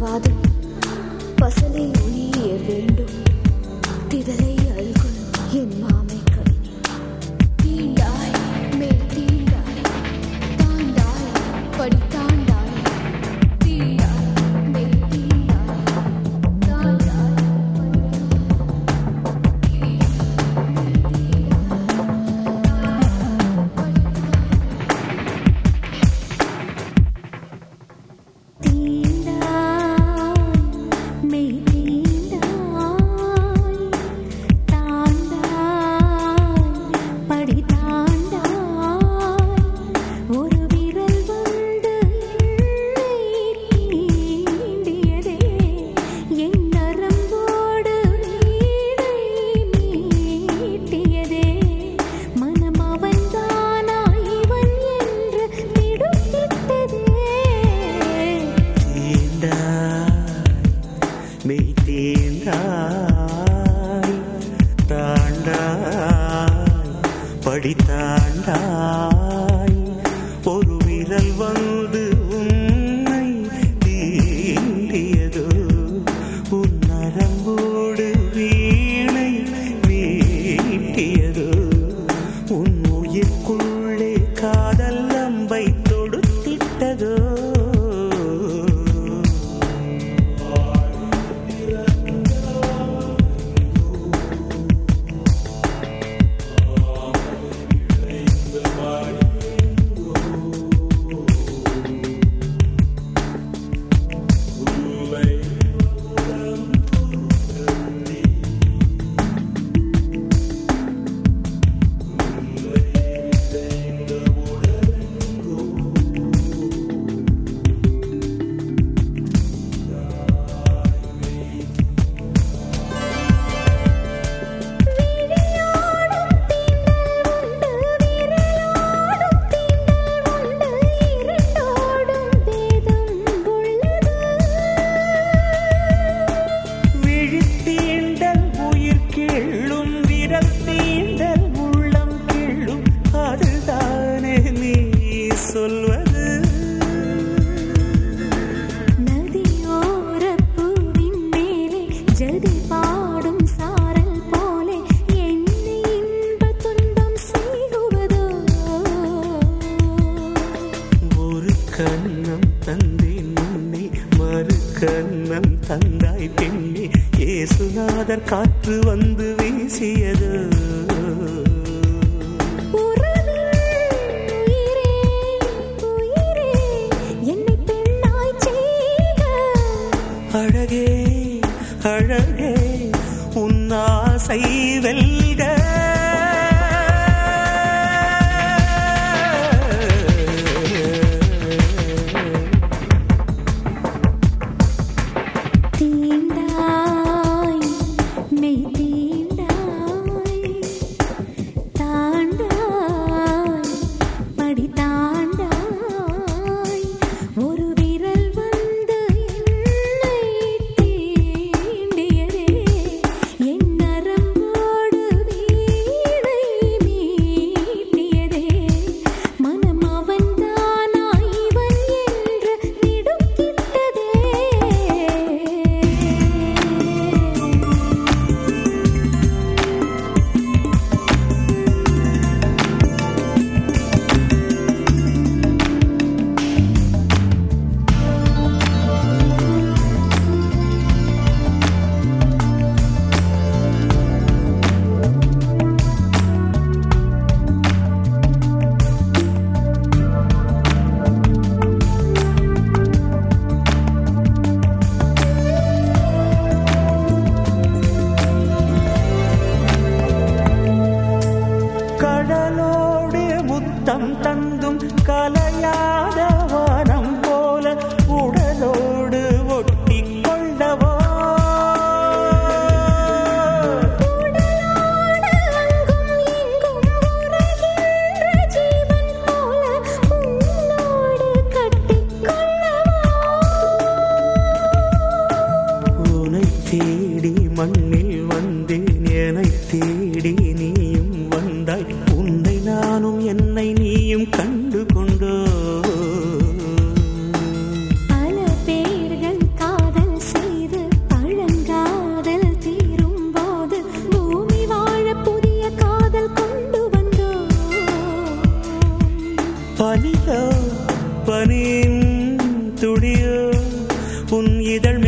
பாதம் பசலை உயிர வேண்டும் திதலை அல்குல் என் மாமை கவினி தீண்டாய் மேல் தீண்டாய் தாண்டாய் படி தாண்டாய் தீண்டாய் மேல் தீண்டாய் தாண்டாய் தீண்டாய் மெய் தீண்டாய் தாண்டாய் படி தாண்டாய் ஒரு விரல் வந்து என்னை தீண்டியதே என் நரம்போடு வீணை மீட்டியதே மனம் அவன்தானா இவன் என்று திடுக்கிட்டதே தீண்டாய் மெய் தீண்டாய் தாண்டாய் படி தாண்டாய் ஒரு விரல் வந்து உன்னை தீண்டியதோ உன் நரம்போடு வீணை மீட்டியதோ உன் உயிர்க்குள்ளே காதல் அம்பை தொடுத்திட்டதோ விழித்தீண்டல் உயிர் கிள்ளும் விரல் தீண்டல் உள்ளம் கிள்ளும் அதுதானே நீ சொல்வது ஜதி பாடும் சாரல் போலே என்னை இன்ப துன்பம் செய்குவதோ ஒரு கண்ணம் தந்தேன் முன்னே மறு கண்ணம் தந்தாய் பெண்ணே ஏசுநாதர் காற்று வந்து வீசியது உறவில் உயிரே உயிரே என்னை பெண்ணாய் செய்க அழகே அழகே உன்னாசை வெல்க தீண்டாய் மெய் தீண்டாய் பனியோ பனியின் துளியோ உன் இதழ்